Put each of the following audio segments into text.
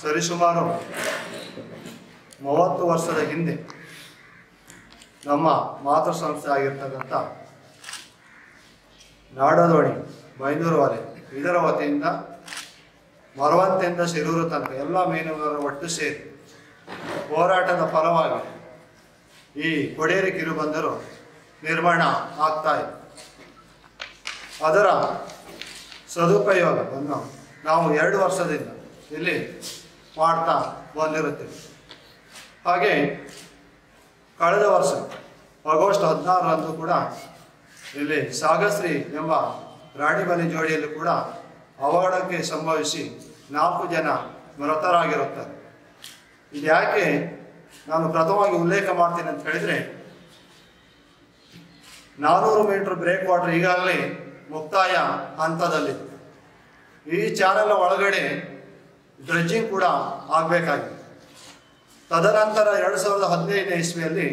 ಸರಿಸುಮಾರು ಮೂವತ್ತು ವರ್ಷದ ಹಿಂದೆ ನಮ್ಮ ಮಾತೃ ಸಂಸ್ಥೆ ಆಗಿರ್ತಕ್ಕಂಥ ನಾಡದೋಣಿ ಬೈಂದೂರು ವಲೆ ಇದರ ವತಿಯಿಂದ ಮರವಂತೆಯಿಂದ ಶಿರೂರು ತನಕ ಎಲ್ಲ ಮೀನುಗಾರರ ಒಟ್ಟು ಸೇರಿ ಹೋರಾಟದ ಫಲವಾಗಿ ಈ ಕೊಡೇರಿ ಕಿರುಬಂದರು ನಿರ್ಮಾಣ ಆಗ್ತಾ ಇದೆ ಅದರ ಸದುಪಯೋಗವನ್ನು ನಾವು ಎರಡು ವರ್ಷದಿಂದ ಇಲ್ಲಿ ಮಾಡ್ತಾ ಬಂದಿರುತ್ತೇವೆ ಹಾಗೆ ಕಳೆದ ವರ್ಷ ಆಗಸ್ಟ್ ಹದಿನಾರರಂದು ಕೂಡ ಇಲ್ಲಿ ಸಾಗಶ್ರೀ ಎಂಬ ರಾಣಿಬಲಿ ಜೋಡಿಯಲ್ಲಿ ಕೂಡ ಅವಘಡಕ್ಕೆ ಸಂಭವಿಸಿ ನಾಲ್ಕು ಜನ ಮೃತರಾಗಿರುತ್ತಾರೆ ಇದು ಯಾಕೆ ನಾನು ಪ್ರಥಮವಾಗಿ ಉಲ್ಲೇಖ ಮಾಡ್ತೀನಿ ಅಂತ ಹೇಳಿದರೆ ನಾನ್ನೂರು ಮೀಟರ್ ಬ್ರೇಕ್ ವಾಟರ್ ಈಗಾಗಲೇ ಮುಕ್ತಾಯ ಹಂತದಲ್ಲಿದೆ ಈ ಚಾನೆಲ್ ಒಳಗಡೆ ಡ್ರೆಜ್ಜಿಂಗ್ ಕೂಡ ಆಗಬೇಕಾಗಿದೆ ತದನಂತರ ಎರಡು ಸಾವಿರದ ಹದಿನೈದನೇ ಇಸ್ವಿಯಲ್ಲಿ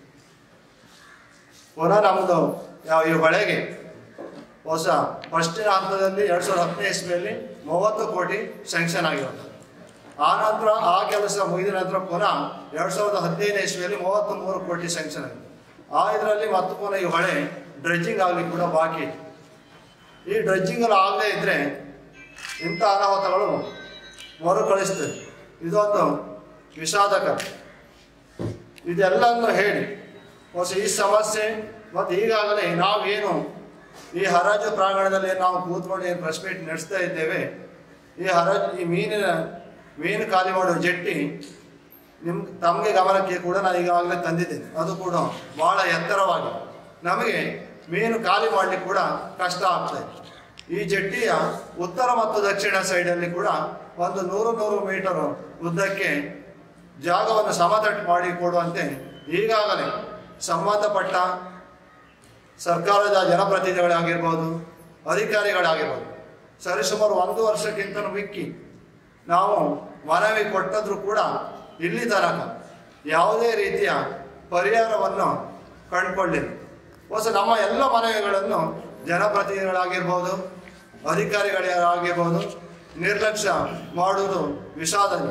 ಪುನಃ ನಮ್ಮದು ಯಾವ ಈ ಹೊಳೆಗೆ ಹೊಸ ಫಸ್ಟಿನ ಹಂತದಲ್ಲಿ ಎರಡು ಸಾವಿರದ ಹತ್ತನೇ ಇಸ್ವಿಯಲ್ಲಿ ಮೂವತ್ತು ಕೋಟಿ ಸ್ಯಾಂಕ್ಷನ್ ಆಗಿರುತ್ತೆ ಆ ನಂತರ ಆ ಕೆಲಸ ಮುಗಿದ ನಂತರ ಪುನಃ ಎರಡು ಸಾವಿರದ ಹದಿನೈದನೇ ಇಸ್ವಿಯಲ್ಲಿ ಮೂವತ್ತು ಮೂರು ಕೋಟಿ ಸ್ಯಾಂಕ್ಷನ್ ಆಗಿದೆ ಆ ಇದರಲ್ಲಿ ಮತ್ತೆ ಪುನಃ ಈ ಹೊಳೆ ಡ್ರೆಜ್ಜಿಂಗ್ ಆಗಲಿಕ್ಕೆ ಕೂಡ ಬಾಕಿ ಇದೆ ಈ ಡ್ರೆಜ್ಜಿಂಗ್ ಆಗದೇ ಇದ್ದರೆ ಇಂಥ ಅನಾಹುತಗಳು ಮರುಕಳಿಸ್ತದೆ ಇದೊಂದು ವಿಷಾದಕರ ಇದೆಲ್ಲವನ್ನು ಹೇಳಿ ಹೊಸ ಈ ಸಮಸ್ಯೆ ಮತ್ತು ಈಗಾಗಲೇ ನಾವೇನು ಈ ಹರಾಜು ಪ್ರಾಂಗಣದಲ್ಲಿ ನಾವು ಕೂತ್ಕೊಂಡು ಏನು ಪ್ರೆಸ್ ಮೀಟ್ ನಡೆಸ್ತಾ ಇದ್ದೇವೆ ಈ ಹರಾಜು ಈ ಮೀನಿನ ಮೀನು ಖಾಲಿ ಮಾಡುವ ಜಟ್ಟಿ ನಿಮ್ ತಮಗೆ ಗಮನಕ್ಕೆ ಕೂಡ ನಾನು ಈಗಾಗಲೇ ತಂದಿದ್ದೇನೆ ಅದು ಕೂಡ ಬಹಳ ಎತ್ತರವಾಗಿದೆ ನಮಗೆ ಮೀನು ಖಾಲಿ ಮಾಡಲಿಕ್ಕೆ ಕೂಡ ಕಷ್ಟ ಆಗ್ತಾ ಇದೆ ಈ ಜಟ್ಟಿಯ ಉತ್ತರ ಮತ್ತು ದಕ್ಷಿಣ ಸೈಡಲ್ಲಿ ಕೂಡ ಒಂದು ನೂರು ನೂರು ಮೀಟರ್ ಉದ್ದಕ್ಕೆ ಜಾಗವನ್ನು ಸಮತಟ್ಟು ಮಾಡಿ ಕೊಡುವಂತೆ ಈಗಾಗಲೇ ಸಂಬಂಧಪಟ್ಟ ಸರ್ಕಾರದ ಜನಪ್ರತಿನಿಧಿಗಳಾಗಿರ್ಬೋದು ಅಧಿಕಾರಿಗಳಾಗಿರ್ಬೋದು ಸರಿಸುಮಾರು ಒಂದು ವರ್ಷಕ್ಕಿಂತ ಮಿಕ್ಕಿ ನಾವು ಮನವಿ ಕೊಟ್ಟದ್ರೂ ಕೂಡ ಇಲ್ಲಿ ತನಕ ಯಾವುದೇ ರೀತಿಯ ಪರಿಹಾರವನ್ನು ಕಂಡುಕೊಂಡಿಲ್ಲ ಹೊಸ ನಮ್ಮ ಎಲ್ಲ ಮನವಿಗಳನ್ನು ಜನಪ್ರತಿನಿಧಿಗಳಾಗಿರ್ಬೋದು ಅಧಿಕಾರಿಗಳಾಗಿರ್ಬೋದು ನಿರ್ಲಕ್ಷ್ಯ ಮಾಡುವುದು ವಿಷಾದನೀಯ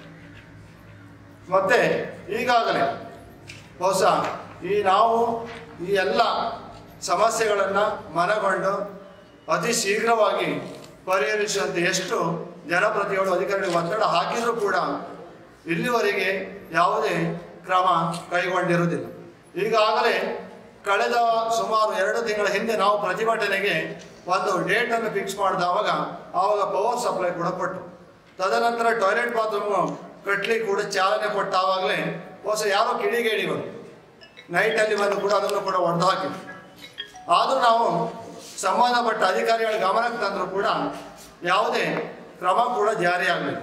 ಮತ್ತೆ ಈಗಾಗಲೇ ಹೊಸ ಈ ನಾವು ಈ ಎಲ್ಲ ಸಮಸ್ಯೆಗಳನ್ನು ಮನಗೊಂಡು ಅತಿ ಶೀಘ್ರವಾಗಿ ಪರಿಹರಿಸುವಂತೆ ಎಷ್ಟು ಜನಪ್ರತಿಗಳು ಅಧಿಕಾರಿಗಳಿಗೆ ಒತ್ತಡ ಹಾಕಿದರೂ ಕೂಡ ಇಲ್ಲಿವರೆಗೆ ಯಾವುದೇ ಕ್ರಮ ಕೈಗೊಂಡಿರುವುದಿಲ್ಲ ಈಗಾಗಲೇ ಕಳೆದ ಸುಮಾರು ಎರಡು ತಿಂಗಳ ಹಿಂದೆ ನಾವು ಪ್ರತಿಭಟನೆಗೆ ಒಂದು ಡೇಟನ್ನು ಫಿಕ್ಸ್ ಮಾಡಿದವಾಗ ಆವಾಗ ಪವರ್ ಸಪ್ಲೈ ಕೂಡ ಕೊಟ್ಟು ತದನಂತರ ಟಾಯ್ಲೆಟ್ ಬಾತ್ರೂಮ್ ಕಟ್ಲಿಕ್ಕೆ ಕೂಡ ಚಾಲನೆ ಕೊಟ್ಟಾವಾಗಲೇ ಹೊಸ ಯಾರೋ ಕಿಡಿಗೇಡಿಗಳು ನೈಟಲ್ಲಿ ಬಂದು ಕೂಡ ಅದನ್ನು ಕೂಡ ಒಡೆದು ಹಾಕಿದ್ರು ಆದರೂ ನಾವು ಸಂಬಂಧಪಟ್ಟ ಅಧಿಕಾರಿಗಳ ಗಮನಕ್ಕೆ ತಂದರೂ ಕೂಡ ಯಾವುದೇ ಕ್ರಮ ಕೂಡ ಜಾರಿಯಾಗಲಿಲ್ಲ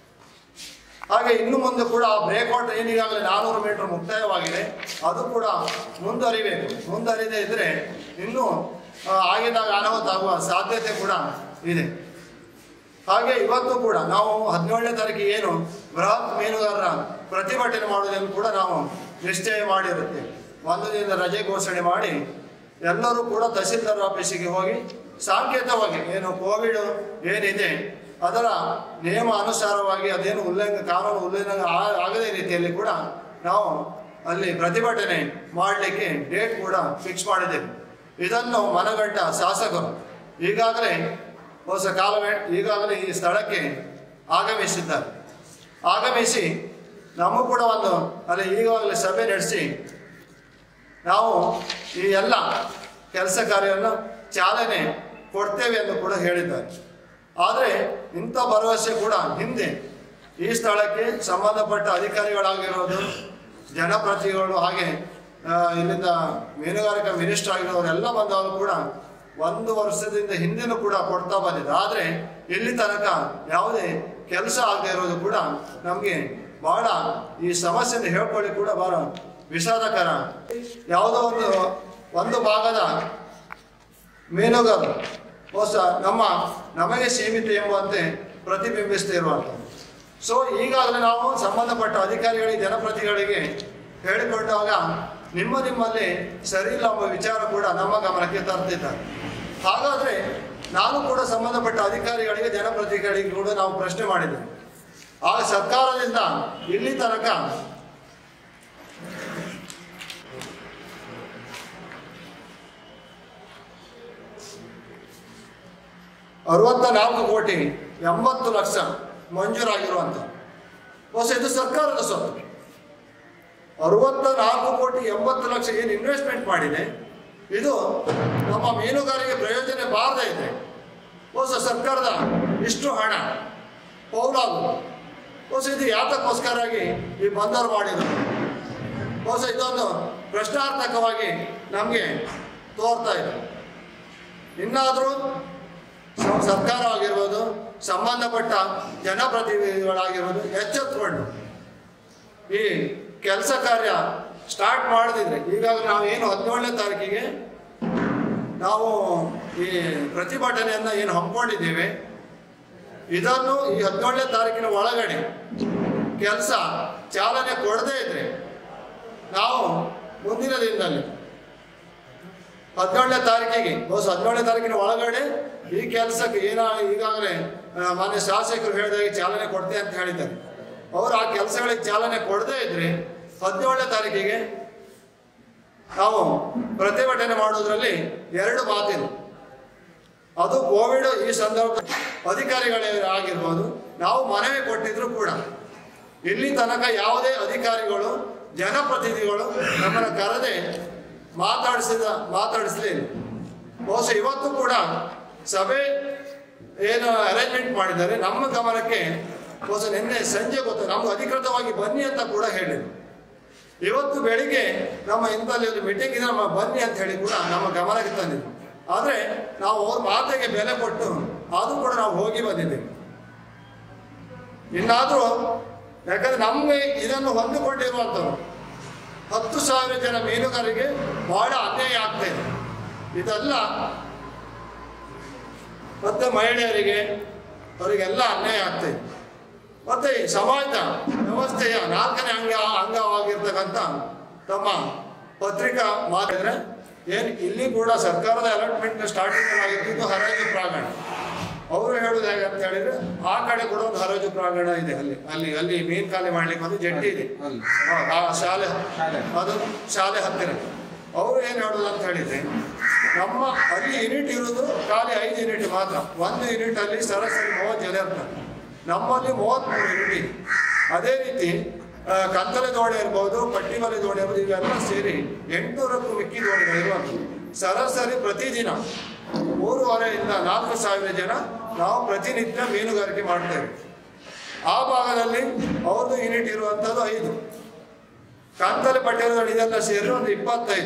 ಹಾಗೆ ಇನ್ನು ಮುಂದೆ ಕೂಡ ಆ ಬ್ರೇಕ್ ವಾಟರ್ ಏನಿಗಾಗಲೇ ನಾನೂರು ಮೀಟರ್ ಮುಕ್ತಾಯವಾಗಿದೆ ಅದು ಕೂಡ ಮುಂದುವರಿಬೇಕು ಮುಂದುವರಿದೇ ಇದ್ದರೆ ಇನ್ನೂ ಆ, ಆಗಿದಾಗ ಅನಾಹುತ ಆಗುವ ಸಾಧ್ಯತೆ ಕೂಡ ಇದೆ ಹಾಗೆ ಇವತ್ತು ಕೂಡ ನಾವು ಹದಿನೇಳನೇ ತಾರೀಕಿಗೆ ಏನು ಬೃಹತ್ ಮೀನುಗಾರರ ಪ್ರತಿಭಟನೆ ಮಾಡುವುದನ್ನು ಕೂಡ ನಾವು ನಿಶ್ಚಯ ಮಾಡಿರುತ್ತೇವೆ ಒಂದು ದಿನದ ರಜೆ ಘೋಷಣೆ ಮಾಡಿ ಎಲ್ಲರೂ ಕೂಡ ತಹಸೀಲ್ದಾರ್ ಆಫೀಸಿಗೆ ಹೋಗಿ ಸಾಂಕೇತವಾಗಿ ಏನು ಕೋವಿಡ್ ಏನಿದೆ ಅದರ ನಿಯಮ ಅನುಸಾರವಾಗಿ ಅದೇನು ಉಲ್ಲಂಘ ಕಾನೂನು ಉಲ್ಲಂಘನೆ ಆ- ಆಗದೇ ರೀತಿಯಲ್ಲಿ ಕೂಡ ನಾವು ಅಲ್ಲಿ ಪ್ರತಿಭಟನೆ ಮಾಡಲಿಕ್ಕೆ ಡೇಟ್ ಕೂಡ ಫಿಕ್ಸ್ ಮಾಡಿದ್ದೇವೆ ಇದನ್ನು ಮನಗಂಡ ಶಾಸಕರು ಈಗಾಗಲೇ ಹೊಸ ಕಾಲವೇ ಈಗಾಗಲೇ ಈ ಸ್ಥಳಕ್ಕೆ ಆಗಮಿಸಿದ್ದಾರೆ ಆಗಮಿಸಿ ನಮಗೂ ಕೂಡ ಒಂದು ಅಲ್ಲಿ ಈಗಾಗಲೇ ಸಭೆ ನಡೆಸಿ ನಾವು ಈ ಎಲ್ಲ ಕೆಲಸ ಕಾರ್ಯವನ್ನು ಚಾಲನೆ ಕೊಡ್ತೇವೆ ಎಂದು ಕೂಡ ಹೇಳಿದ್ದಾರೆ ಆದರೆ ಇಂಥ ಭರವಸೆ ಕೂಡ ಹಿಂದೆ ಈ ಸ್ಥಳಕ್ಕೆ ಸಂಬಂಧಪಟ್ಟ ಅಧಿಕಾರಿಗಳಾಗಿರೋದು ಜನಪ್ರತಿನಿಧಿಗಳು ಹಾಗೆ ಆ, ಇಲ್ಲಿಂದ ಮೀನುಗಾರಿಕಾ ಮಿನಿಸ್ಟರ್ ಆಗಿರೋರೆಲ್ಲ ಬಂದವರು ಕೂಡ ಒಂದು ವರ್ಷದಿಂದ ಹಿಂದೆನೂ ಕೂಡ ಕೊಡ್ತಾ ಬಂದಿದೆ ಆದರೆ ಇಲ್ಲಿ ತನಕ ಯಾವುದೇ ಕೆಲಸ ಆಗದೆ ಇರೋದು ಕೂಡ ನಮಗೆ ಬಹಳ ಈ ಸಮಸ್ಯೆಯನ್ನು ಹೇಳ್ಕೊಳ್ಳಿ ಕೂಡ ಬಹಳ ವಿಷಾದಕರ ಯಾವುದೋ ಒಂದು ಒಂದು ಭಾಗದ ಮೀನುಗಾರರು ಹೊಸ ನಮ್ಮ ನಮಗೆ ಸೀಮಿತ ಎಂಬಂತೆ ಪ್ರತಿಬಿಂಬಿಸ್ತಾ ಇರುವಂಥದ್ದು ಸೊ ಈಗಾಗಲೇ ನಾವು ಸಂಬಂಧಪಟ್ಟ ಅಧಿಕಾರಿಗಳಿಗೆ ಜನಪ್ರತಿನಿಧಿಗಳಿಗೆ ಹೇಳಿಕೊಂಡಾಗ ನಿಮ್ಮ ನಿಮ್ಮಲ್ಲಿ ಸರಿ ಇಲ್ಲ ಎಂಬ ವಿಚಾರ ಕೂಡ ನಮ್ಮ ಗಮನಕ್ಕೆ ತರ್ತಿದ್ದಾರೆ ಹಾಗಾದರೆ ನಾನು ಕೂಡ ಸಂಬಂಧಪಟ್ಟ ಅಧಿಕಾರಿಗಳಿಗೆ ಜನಪ್ರತಿನಿಧಿಗಳಿಗೆ ಕೂಡ ನಾವು ಪ್ರಶ್ನೆ ಮಾಡಿದ್ದೇವೆ ಆ ಸರ್ಕಾರದಿಂದ ಇಲ್ಲಿ ತನಕ ಅರವತ್ತ ನಾಲ್ಕು ಕೋಟಿ ಎಂಬತ್ತು ಲಕ್ಷ ಮಂಜೂರಾಗಿರುವಂಥ ಹೊಸ ಇದು ಸರ್ಕಾರದ ಸ್ವತ್ತು ಅರವತ್ತ ನಾಲ್ಕು ಕೋಟಿ ಎಂಬತ್ತು ಲಕ್ಷ ಏನು ಇನ್ವೆಸ್ಟ್ಮೆಂಟ್ ಮಾಡಿದೆ ಇದು ನಮ್ಮ ಮೀನುಗಾರಿಕೆ ಪ್ರಯೋಜನ ಬಾರದೇ ಇದೆ ಹೊಸ ಸರ್ಕಾರದ ಇಷ್ಟು ಹಣ ಪೌಲಾಗು ಹೊಸ ಇದು ಯಾತಕ್ಕೋಸ್ಕರಾಗಿ ಈ ಬಂದರು ಮಾಡಿರೋದು ಹೊಸ ಇದೊಂದು ಪ್ರಶ್ನಾರ್ಥಕವಾಗಿ ನಮಗೆ ತೋರ್ತಾ ಇದೆ ಇನ್ನಾದರೂ ಸ- ಸರ್ಕಾರ ಆಗಿರ್ಬೋದು ಸಂಬಂಧಪಟ್ಟ ಜನಪ್ರತಿನಿಧಿಗಳಾಗಿರ್ಬೋದು ಎಚ್ಚೆತ್ತುಕೊಂಡು ಈ ಕೆಲಸ ಕಾರ್ಯ ಸ್ಟಾರ್ಟ್ ಮಾಡದಿದ್ರೆ ಈಗಾಗಲೇ ನಾವು ಏನು ಹದಿನೇಳನೇ ತಾರೀಕಿಗೆ ನಾವು ಈ ಪ್ರತಿಭಟನೆಯನ್ನ ಏನು ಹಮ್ಮಿಕೊಂಡಿದ್ದೇವೆ ಇದನ್ನು ಈ ಹದಿನೇಳನೇ ತಾರೀಕಿನ ಒಳಗಡೆ ಕೆಲಸ ಚಾಲನೆ ಕೊಡದೇ ಇದ್ರೆ ನಾವು ಮುಂದಿನ ದಿನದಲ್ಲಿ ಹದಿನೇಳನೇ ತಾರೀಕಿಗೆ ಬಹುಶಃ ಹದಿನೇಳನೇ ತಾರೀಕಿನ ಒಳಗಡೆ ಈ ಕೆಲಸಕ್ಕೆ ಏನ ಈಗಾಗಲೇ ಆ, ಮಾನ್ಯ ಶಾಸಕರು ಹೇಳಿದಾಗೆ ಚಾಲನೆ ಕೊಡ್ತೆ ಅಂತ ಹೇಳಿದ್ದಾರೆ ಅವರು ಆ ಕೆಲಸಗಳಿಗೆ ಚಾಲನೆ ಕೊಡದೇ ಇದ್ರೆ ಹದಿನೇಳನೇ ತಾರೀಕಿಗೆ ನಾವು ಪ್ರತಿಭಟನೆ ಮಾಡೋದ್ರಲ್ಲಿ ಎರಡು ಮಾತಿದೆ ಅದು ಕೋವಿಡ್ ಈ ಸಂದರ್ಭ ಅಧಿಕಾರಿಗಳೇ ಆಗಿರ್ಬೋದು ನಾವು ಮನವಿ ಕೊಟ್ಟಿದ್ರು ಕೂಡ ಇಲ್ಲಿ ತನಕ ಯಾವುದೇ ಅಧಿಕಾರಿಗಳು ಜನಪ್ರತಿನಿಧಿಗಳು ನಮ್ಮನ್ನು ಕರೆದೇ ಮಾತಾಡಿಸಿದ ಮಾತಾಡಿಸಲಿಲ್ಲ ಬಹುಶಃ ಇವತ್ತು ಕೂಡ ಸಭೆ ಏನು ಅರೇಂಜ್ಮೆಂಟ್ ಮಾಡಿದ್ದಾರೆ ನಮ್ಮ ಗಮನಕ್ಕೆ ಬಹುಶಃ ನಿನ್ನೆ ಸಂಜೆ ಗೊತ್ತು ನಮ್ಗೆ ಅಧಿಕೃತವಾಗಿ ಬನ್ನಿ ಅಂತ ಕೂಡ ಹೇಳಿದ್ರು ಇವತ್ತು ಬೆಳಿಗ್ಗೆ ನಮ್ಮ ಇಂಥಲ್ಲಿ ಒಂದು ಮೀಟಿಂಗ್ ಇದೆ ನಮ್ಮ ಬನ್ನಿ ಅಂತ ಹೇಳಿ ಕೂಡ ನಮ್ಮ ಗಮನಕ್ಕೆ ತಂದಿದ್ರು ಆದರೆ ನಾವು ಅವ್ರ ಮಾತಿಗೆ ಬೆಲೆ ಕೊಟ್ಟು ಅದು ಕೂಡ ನಾವು ಹೋಗಿ ಬಂದಿದ್ದೇವೆ ಇನ್ನಾದರೂ ಯಾಕಂದ್ರೆ ನಮಗೆ ಇದನ್ನು ಹೊಂದಿಕೊಂಡಿರುವಂಥವ್ರು ಹತ್ತು ಸಾವಿರ ಜನ ಮೀನುಗಾರರಿಗೆ ಬಹಳ ಅನ್ಯಾಯ ಆಗ್ತಾ ಇದೆ ಇದೆಲ್ಲ ಮತ್ತೆ ಮಹಿಳೆಯರಿಗೆ ಅವರಿಗೆಲ್ಲ ಅನ್ಯಾಯ ಆಗ್ತಾ ಇದೆ ಮತ್ತೆ ಈ ಸಮಾಜದ ವ್ಯವಸ್ಥೆಯ ನಾಲ್ಕನೇ ಅಂಗ ಅಂಗವಾಗಿರ್ತಕ್ಕಂಥ ತಮ್ಮ ಪತ್ರಿಕಾ ಮಾತಿದ್ರೆ ಏನು ಇಲ್ಲಿ ಕೂಡ ಸರ್ಕಾರದ ಅಲಾಟ್ಮೆಂಟ್ ಸ್ಟಾರ್ಟಿಂಗ್ ಆಗಿದ್ದು ಹರಾಜು ಪ್ರಾಂಗಣ ಅವರು ಹೇಳುದು ಹೇಗೆ ಅಂತ ಹೇಳಿದ್ರೆ ಆ ಕಡೆ ಕೂಡ ಒಂದು ಹರಾಜು ಪ್ರಾಂಗಣ ಇದೆ ಅಲ್ಲಿ ಅಲ್ಲಿ ಅಲ್ಲಿ ಮೀನ್ ಖಾಲಿ ಮಾಡ್ಲಿಕ್ಕೆ ಒಂದು ಜಟ್ಟಿ ಇದೆ ಅಲ್ಲಿ. ಆ ಶಾಲೆ ಶಾಲೆ. ಅದು ಶಾಲೆ ಹತ್ತಿರ ಅವರು ಏನು ಹೇಳೋದು ಅಂತ ಹೇಳಿದ್ರೆ ನಮ್ಮ ಅಲ್ಲಿ ಯೂನಿಟ್ ಇರೋದು ಖಾಲಿ ಐದು ಯೂನಿಟ್ ಮಾತ್ರ ಒಂದು ಯೂನಿಟ್ ಅಲ್ಲಿ ಸರಾಸರಿ ಮೂವತ್ತು ಜನ ಇರ್ತಾರೆ ನಮ್ಮಲ್ಲಿ ಮೂವತ್ತ್ಮೂರು ಯೂನಿಟ್ ಇದೆ ಅದೇ ರೀತಿ ಆ, ಕತ್ತಲೆ ದೋಣಿ ಇರ್ಬೋದು ಪಟ್ಟಿಮಲೆ ದೋಣಿ ಇರ್ಬೋದು ಇವೆಲ್ಲ ಸೇರಿ ಎಂಟುನೂರಕ್ಕೂ ಮಿಕ್ಕಿ ದೋಣಿಗಳಿರುವಂಥದ್ದು ಸರಾಸರಿ ಪ್ರತಿದಿನ ಮೂರುವರೆಯಿಂದ ನಾಲ್ಕು ಸಾವಿರ ಜನ ನಾವು ಪ್ರತಿನಿತ್ಯ ಮೀನುಗಾರಿಕೆ ಮಾಡ್ತೇವೆ ಆ ಭಾಗದಲ್ಲಿ ಅವ್ರದ್ದು ಯೂನಿಟ್ ಇರುವಂಥದ್ದು ಐದು ಕಾಂತಲೆ ಪಟ್ಟಣದಲ್ಲಿ ಇದೆಲ್ಲ ಸೇರಿ ಒಂದು ಇಪ್ಪತ್ತೈದು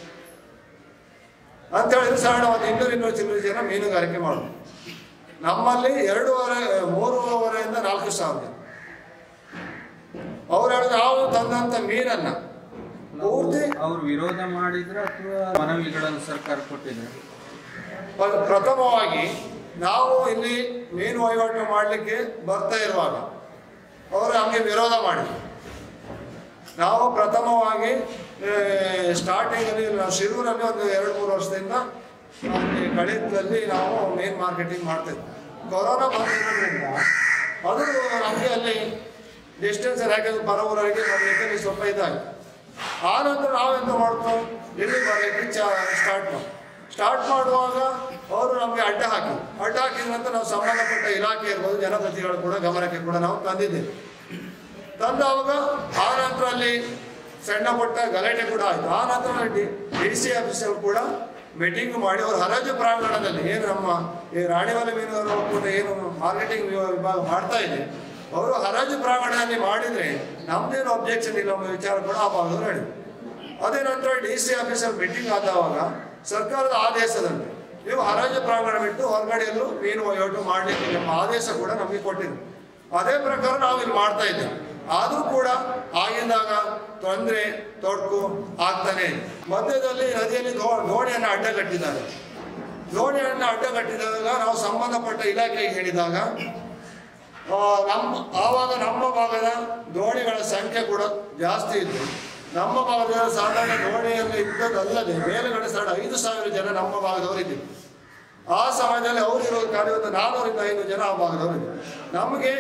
ಅಂತ ಹೇಳಿದ್ರೆ ಸಾಧಾರಣ ಒಂದು ಇನ್ನೂರು ಇನ್ನೂರು ಚಿಲ್ಲರೆ ಜನ ಮೀನುಗಾರಿಕೆ ಮಾಡೋದು ನಮ್ಮಲ್ಲಿ ಎರಡೂವರೆ ಮೂರುವರೆಯಿಂದ ನಾಲ್ಕು ಸಾವಿರ ಜನ ಅವ್ರು ಹೇಳಿದ್ರು ನಾವು ತಂದಂತ ಮೀನನ್ನ ಪೂರ್ತಿ ಅವ್ರು ವಿರೋಧ ಮಾಡಿದ್ರ ಅಥವಾ ಮನವಿಗಳನ್ನು ಸರ್ಕಾರ ಕೊಟ್ಟಿದ್ರೆ ಪ್ರ- ಪ್ರಥಮವಾಗಿ ನಾವು ಇಲ್ಲಿ ಮೀನು ವಹಿವಾಟು ಮಾಡಲಿಕ್ಕೆ ಬರ್ತಾ ಇರುವಾಗ ಅವರು ನಮಗೆ ವಿರೋಧ ಮಾಡಿದ್ರು ನಾವು ಪ್ರಥಮವಾಗಿ ಸ್ಟಾರ್ಟಿಂಗಲ್ಲಿ ನಾವು ಶಿರೂರಲ್ಲಿ ಒಂದು ಎರಡು ಮೂರು ವರ್ಷದಿಂದ ನಮಗೆ ಕಳಿತದಲ್ಲಿ ನಾವು ಮೇನ್ ಮಾರ್ಕೆಟಿಂಗ್ ಮಾಡ್ತಿದ್ವಿ ಕೊರೋನಾ ಬಂದಿರೋದ್ರಿಂದ ಅದು ನಮಗೆ ಅಲ್ಲಿ ಡಿಸ್ಟೆನ್ಸ್ ಯಾಕಂದ್ರೆ ಬರೋ ಊರವರಿಗೆ ಬರಲಿಕ್ಕೆ ಸ್ವಲ್ಪ ಇದಾಗಿ ಆ ನಂತರ ನಾವೆಂತ ಮಾಡ್ತು ಇಲ್ಲಿ ಬರಲಿಕ್ಕೆ ಸ್ಟಾರ್ಟ್ ಮಾಡಿ ಸ್ಟಾರ್ಟ್ ಮಾಡುವಾಗ ಅವರು ನಮಗೆ ಅಡ್ಡ ಹಾಕಿ ಅಡ್ಡ ಹಾಕಿದ ನಂತರ ನಾವು ಸಂಬಂಧಪಟ್ಟ ಇಲಾಖೆ ಇರ್ಬೋದು ಜನಪ್ರತಿನಿಧಿಗಳು ಕೂಡ ಗಮನಕ್ಕೆ ಕೂಡ ನಾವು ತಂದಿದ್ದೇವೆ ತಂದವಾಗ ಆ ನಂತರ ಅಲ್ಲಿ ಸಣ್ಣ ಪುಟ್ಟ ಗಲಾಟೆ ಕೂಡ ಆಯಿತು ಆ ನಂತರ ಡಿ ಡಿ ಸಿ ಆಫೀಸರ್ ಕೂಡ ಮೀಟಿಂಗ್ ಮಾಡಿ ಅವರು ಹರಾಜು ಪ್ರಾಂಗಣದಲ್ಲಿ ಏನು ನಮ್ಮ ಈ ರಾಣಿಮಲೆ ಮೀನುಗಾರ ಒಕ್ಕೂಟ ಏನು ಮಾರ್ಕೆಟಿಂಗ್ ವಿಭಾಗ ಮಾಡ್ತಾ ಇದೆ ಅವರು ಹರಾಜು ಪ್ರಾಂಗಣದಲ್ಲಿ ಮಾಡಿದರೆ ನಮ್ದೇನು ಅಬ್ಜೆಕ್ಷನ್ ಇಲ್ಲ ಅನ್ನೋ ವಿಚಾರ ಕೂಡ ಆ ಭಾಗದವರು ಹೇಳಿದ್ರು ಅದೇ ನಂತರ ಡಿ ಸಿ ಆಫೀಸರ್ ಮೀಟಿಂಗ್ ಆದವಾಗ ಸರ್ಕಾರದ ಆದೇಶದಂತೆ ನೀವು ಹರಾಜು ಪ್ರಾಂಗಣ ಬಿಟ್ಟು ಹೊರಗಡೆಯಲ್ಲೂ ಮೀನು ವಹಿವಾಟು ಮಾಡಲಿಕ್ಕೆ ಎಂಬ ಆದೇಶ ಕೂಡ ನಮಗೆ ಕೊಟ್ಟಿದ್ರು ಅದೇ ಪ್ರಕಾರ ನಾವು ಇಲ್ಲಿ ಮಾಡ್ತಾ ಇದ್ದೇವೆ ಆದರೂ ಕೂಡ ಆಗಿಂದಾಗ ತೊಂದರೆ ತೊಡಕು ಆಗ್ತಾನೆ ಇದೆ. ಮಧ್ಯದಲ್ಲಿ ನದಿಯಲ್ಲಿ ದೋ- ದೋಣಿಯನ್ನು ಅಡ್ಡಗಟ್ಟಿದ್ದಾರೆ ದೋಣಿಯನ್ನು ಅಡ್ಡಗಟ್ಟಿದಾಗ ನಾವು ಸಂಬಂಧಪಟ್ಟ ಇಲಾಖೆಗೆ ಹೇಳಿದಾಗ ಆ, ನಮ್ಮ ಆವಾಗ ನಮ್ಮ ಭಾಗದ ದೋಣಿಗಳ ಸಂಖ್ಯೆ ಕೂಡ ಜಾಸ್ತಿ ಇತ್ತು ನಮ್ಮ ಭಾಗದ ಸಾಧಾರಣ ದೋಣಿಯಲ್ಲಿ ಇದ್ದದಲ್ಲದೆ ಮೇಲುಗಡೆ ಸಾಧಾರಣ ಐದು ಸಾವಿರ ಜನ ನಮ್ಮ ಭಾಗದವರು ಇದ್ದರು ಆ ಸಮಯದಲ್ಲಿ ಅವರು ಇರೋ ಕಾರ್ಯ ಒಂದು ನಾನ್ನೂರಿಂದ ಐನೂರು ಜನ ಆ ಭಾಗದವರು ಇದ್ದರು ನಮಗೆ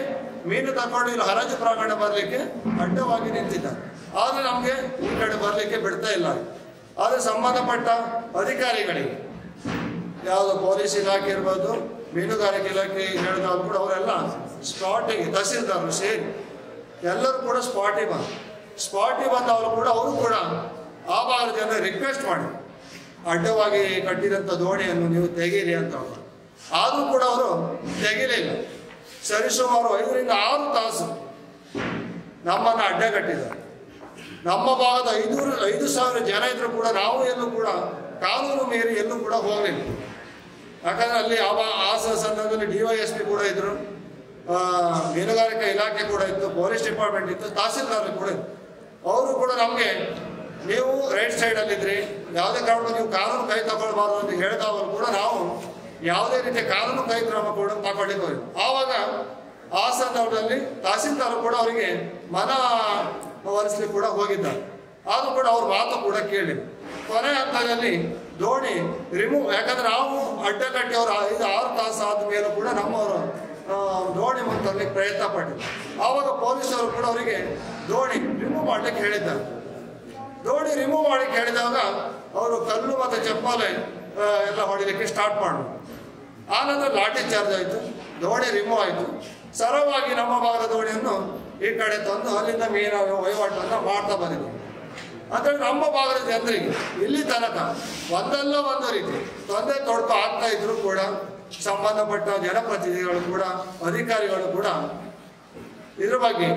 ಮೀನು ತಕೊಂಡು ಇಲ್ಲಿ ಹರಾಜು ಪ್ರಾಂಗಣ ಬರಲಿಕ್ಕೆ ಅಡ್ಡವಾಗಿ ನಿಂತಿದ್ದಾರೆ ಆದರೆ ನಮಗೆ ಈ ಕಡೆ ಬರಲಿಕ್ಕೆ ಬಿಡ್ತಾ ಇಲ್ಲ ಆದರೆ ಸಂಬಂಧಪಟ್ಟ ಅಧಿಕಾರಿಗಳಿಗೆ ಯಾವುದು ಪೊಲೀಸ್ ಇಲಾಖೆ ಇರ್ಬೋದು ಮೀನುಗಾರಿಕೆ ಇಲಾಖೆ ಹೇಳಿದವರು ಕೂಡ ಅವರೆಲ್ಲ ಸ್ಪಾಟಿಗೆ ತಹಸೀಲ್ದಾರರು ಸೇರಿ ಎಲ್ಲರೂ ಕೂಡ ಸ್ಪಾಟಿಗೆ ಬಂದು ಸ್ಪಾಟಿಗೆ ಬಂದವರು ಕೂಡ ಅವರು ಕೂಡ ಆ ಭಾಗದ ಜನ ರಿಕ್ವೆಸ್ಟ್ ಮಾಡಿ ಅಡ್ಡವಾಗಿ ಕಟ್ಟಿದಂಥ ದೋಣಿಯನ್ನು ನೀವು ತೆಗೀರಿ ಅಂತ ಅವರು ಆದರೂ ಕೂಡ ಅವರು ತೆಗಿಲಿಲ್ಲ ಸರಿಸುಮಾರು ಐದರಿಂದ ಆರು ತಾಸು ನಮ್ಮನ್ನು ಅಡ್ಡಗಟ್ಟಿದ್ದಾರೆ ನಮ್ಮ ಭಾಗದ ಐನೂರು ಐದು ಸಾವಿರ ಜನ ಇದ್ರು ಕೂಡ ನಾವು ಎಲ್ಲೂ ಕೂಡ ಕಾನೂನು ಮೀರಿ ಎಲ್ಲೂ ಕೂಡ ಹೋಗಲಿಲ್ಲ ಯಾಕಂದ್ರೆ ಅಲ್ಲಿ ಆ ಆ ಸ- ಸಂದರ್ಭದಲ್ಲಿ ಡಿ ವೈ ಎಸ್ ಪಿ ಕೂಡ ಇದ್ರು ಆ, ಮೀನುಗಾರಿಕಾ ಇಲಾಖೆ ಕೂಡ ಇತ್ತು ಪೊಲೀಸ್ ಡಿಪಾರ್ಟ್ಮೆಂಟ್ ಇತ್ತು ತಹಸೀಲ್ದಾರ್ ಕೂಡ ಇತ್ತು ಅವರು ಕೂಡ ನಮಗೆ ನೀವು ರೈಟ್ ಸೈಡಲ್ಲಿದ್ರಿ ಯಾವುದೇ ಕಾರಣಕ್ಕೂ ನೀವು ಕಾನೂನು ಕೈ ತಗೊಳ್ಬಾರ್ದು ಅಂತ ಹೇಳಿದವರು ಕೂಡ ನಾವು ಯಾವುದೇ ರೀತಿಯ ಕಾನೂನು ಕೈ ಕ್ರಮ ಕೂಡ ತಗೊಳ್ಳಿಕ್ಕೆ ಹೋಗಿದ್ವಿ ಆವಾಗ ಆ ಸಂದರ್ಭದಲ್ಲಿ ತಹಸೀಲ್ದಾರ್ ಕೂಡ ಅವರಿಗೆ ಮನ ಒರೆಸ್ಲಿಕ್ಕೆ ಕೂಡ ಹೋಗಿದ್ದಾರೆ ಆದರೂ ಕೂಡ ಅವ್ರ ಮಾತು ಕೂಡ ಕೇಳಿ ಕೊನೆ ಹಂತದಲ್ಲಿ ದೋಣಿ ರಿಮೂವ್ ಯಾಕಂದ್ರೆ ನಾವು ಅಡ್ಡಗಟ್ಟಿ ಅವರು ಐದು ಆರು ತಾಸು ಆದ ಮೇಲೂ ಕೂಡ ನಮ್ಮವರು ಆ, ದೋಣಿ ಮುಂತರ್ಲಿಕ್ಕೆ ಪ್ರಯತ್ನ ಪಟ್ಟಿದ್ರು ಆವಾಗ ಪೊಲೀಸರು ಕೂಡ ಅವರಿಗೆ ದೋಣಿ ರಿಮೂವ್ ಮಾಡ್ಲಿಕ್ಕೆ ಹೇಳಿದ್ದಾರೆ ದೋಣಿ ರಿಮೂವ್ ಮಾಡಲಿಕ್ಕೆ ಹೇಳಿದಾಗ ಅವರು ಕಲ್ಲು ಮತ್ತು ಚಪ್ಪಾಲೆ ಆ, ಎಲ್ಲ ಹೊಡಿಲಿಕ್ಕೆ ಸ್ಟಾರ್ಟ್ ಮಾಡಿದ್ರು ಆನಂತರ ಲಾಠಿ ಚಾರ್ಜ್ ಆಯಿತು ದೋಣಿ ರಿಮೂವ್ ಆಯಿತು ಸರವಾಗಿ ನಮ್ಮ ಭಾಗದ ದೋಣಿಯನ್ನು ಈ ಕಡೆ ತಂದು ಅಲ್ಲಿಂದ ಮೀನ ವಹಿವಾಟನ್ನು ಮಾಡ್ತಾ ಬಂದಿದ್ದರು ಅಂದರೆ ನಮ್ಮ ಭಾಗದ ಜನರಿಗೆ ಇಲ್ಲಿ ತನಕ ಒಂದಲ್ಲ ಒಂದು ರೀತಿ ತೊಂದರೆ ತೊಡಕು ಆಗ್ತಾ ಇದ್ರು ಕೂಡ ಸಂಬಂಧಪಟ್ಟ ಜನಪ್ರತಿನಿಧಿಗಳು ಕೂಡ ಅಧಿಕಾರಿಗಳು ಕೂಡ ಇದ್ರ ಬಗ್ಗೆ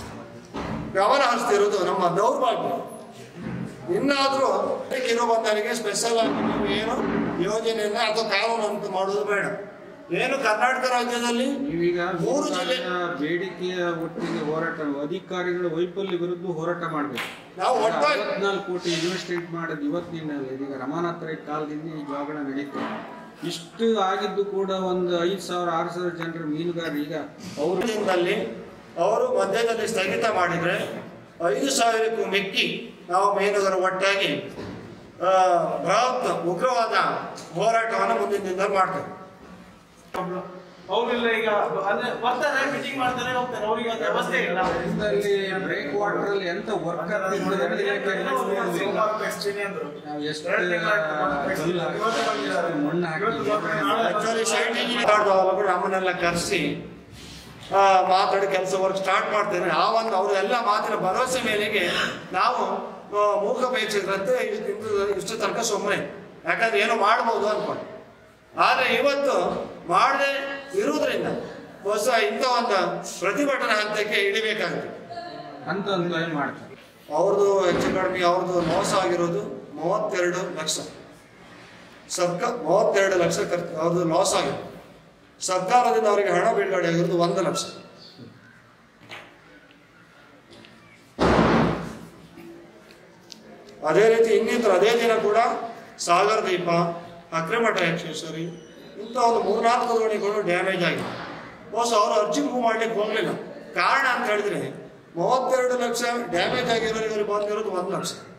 ಗಮನ ಹರಿಸ್ತಿರೋದು ನಮ್ಮ ದೌರ್ಭಾಗ್ಯ ಇನ್ನಾದರೂ ಕಿರುಬಂದರಿಗೆ ಸ್ಪೆಷಲ್ ಆಗಿ ನೀವು ಏನು ಯೋಜನೆಯನ್ನ ಅಥವಾ ಕಾನೂನು ಅಂತ ಮಾಡೋದು ಬೇಡ ಏನು ಕರ್ನಾಟಕ ರಾಜ್ಯದಲ್ಲಿ ನೀವೀಗ ಮೂರು ಜಿಲ್ಲೆ ಮೀನುಗಾರರ ಬೇಡಿಕೆಯ ಒಟ್ಟಿಗೆ ಹೋರಾಟ ವೈಫಲ್ಯ ವೈಫಲ್ಯ ವಿರುದ್ಧ ಹೋರಾಟ ಮಾಡಬೇಕು ನಾವು ಒಟ್ಟಾಗಿ ಅರವತ್ನಾಲ್ಕು ಕೋಟಿ ಇನ್ವೆಸ್ಟ್ಮೆಂಟ್ ಮಾಡೋದು ಇವತ್ತಿನ ಈಗ ರಮಾನಾಥ್ ರೈ ಕಾಲದಿಂದ ಈ ಜೋಗಳ ನಡೀತದೆ ಇಷ್ಟು ಆಗಿದ್ದು ಕೂಡ ಒಂದು ಐದು ಸಾವಿರ ಆರು ಸಾವಿರ ಜನರ ಮೀನುಗಾರರು ಈಗ ಅವರು ದಿನದಲ್ಲಿ ಅವರು ಮಧ್ಯದಲ್ಲಿ ಸ್ಥಗಿತ ಮಾಡಿದರೆ ಐದು ಸಾವಿರಕ್ಕೂ ಮಿಕ್ಕಿ ನಾವು ಮೀನುಗಾರ ಒಟ್ಟಾಗಿ ಆ, ಬೃಹತ್ ಉಗ್ರವಾದ ಹೋರಾಟವನ್ನು ಮುಂದಿನ ದಿನದಲ್ಲಿ ಮಾಡ್ತೇವೆ ಅವ್ರಿಲ್ಲ ಈಗ ಅಂದ್ರೆ ಬರ್ತಾರೆ ಮೀಟಿಂಗ್ ಮಾಡ್ತಾರೆ ಹೋಗ್ತಾರೆ ಅವ್ರಿಗೆ ಅದು ವ್ಯವಸ್ಥೆ ಇಲ್ಲ ಇದರಲ್ಲಿ ಬ್ರೇಕ್ ವಾಟರ್ ಅಲ್ಲಿ ಎಂತ ವರ್ಕ್ ನಾವು ಎಷ್ಟು ಕಲ್ಲು ಹಾಕಿ ಎಷ್ಟು ಮಣ್ಣು ಹಾಕಿ ಆಕ್ಚುಲಿ ಸೈಟ್ ಇಂಜಿನಿಯರ್ ನಮ್ಮನ್ನೆಲ್ಲ ಕರೆಸಿ ಮಾತಾಡಿ ಕೆಲಸ ವರ್ಕ್ ಸ್ಟಾರ್ಟ್ ಮಾಡ್ತೇನೆ ಆ ಒಂದು ಅವರು ಎಲ್ಲ ಮಾತಿನ ಭರವಸೆ ಮೇಲೆಗೆ ನಾವು ಆ, ಮೂಕ ಬೇಯಿಸಿದ್ರಂತೆ ಇಷ್ಟು ಇಷ್ಟು ತನಕ ಸುಮ್ಮನೆ ಯಾಕಂದ್ರೆ ಏನೋ ಮಾಡ್ಬೋದು ಅನ್ಕೊಂಡು ಆದರೆ ಇವತ್ತು ಮಾಡದೆ ಇರುವುದರಿಂದ ಹೊಸ ಇಂಥ ಒಂದು ಪ್ರತಿಭಟನಾ ಹಂತಕ್ಕೆ ಇಳಿಬೇಕಾಗುತ್ತೆ ಅಂತ ಅಂತ ಏನ್ ಮಾಡ್ತಾರೆ ಅವ್ರದ್ದು ಹೆಚ್ಚು ಕಡಿಮೆ ಅವ್ರದ್ದು ಮೋಸ ಆಗಿರೋದು ಮೂವತ್ತೆರಡು ಲಕ್ಷ ಸರ್ಕಾರ ಮೂವತ್ತೆರಡು ಲಕ್ಷ ಖರ್ಚು ಅವ್ರದ್ದು ಲಾಸ್ ಆಗಿದೆ ಸರ್ಕಾರದಿಂದ ಅವರಿಗೆ ಹಣ ಬಿಡುಗಡೆ ಆಗಿರೋದು ಒಂದು ಲಕ್ಷ ಅದೇ ರೀತಿ ಇನ್ನಿತರ ಅದೇ ದಿನ ಕೂಡ ಸಾಗರ ದೀಪ ಅಕ್ರಮಠ ಯಕ್ಷೇಶ್ವರಿ ಇಂಥ ಒಂದು ಮೂರ್ನಾಲ್ಕು ದೋಣಿಗಳು ಡ್ಯಾಮೇಜ್ ಆಗಿದೆ ಹೊಸ ಅವರು ಅರ್ಜಿ ಮೂವ್ ಮಾಡ್ಲಿಕ್ಕೆ ಹೋಗ್ಲಿಲ್ಲ ಕಾರಣ ಅಂತ ಹೇಳಿದ್ರೆ ಮೂವತ್ತೆರಡು ಲಕ್ಷ ಡ್ಯಾಮೇಜ್ ಆಗಿರೋರಿಗೆ ಬಂದಿರೋದು ಒಂದು ಲಕ್ಷ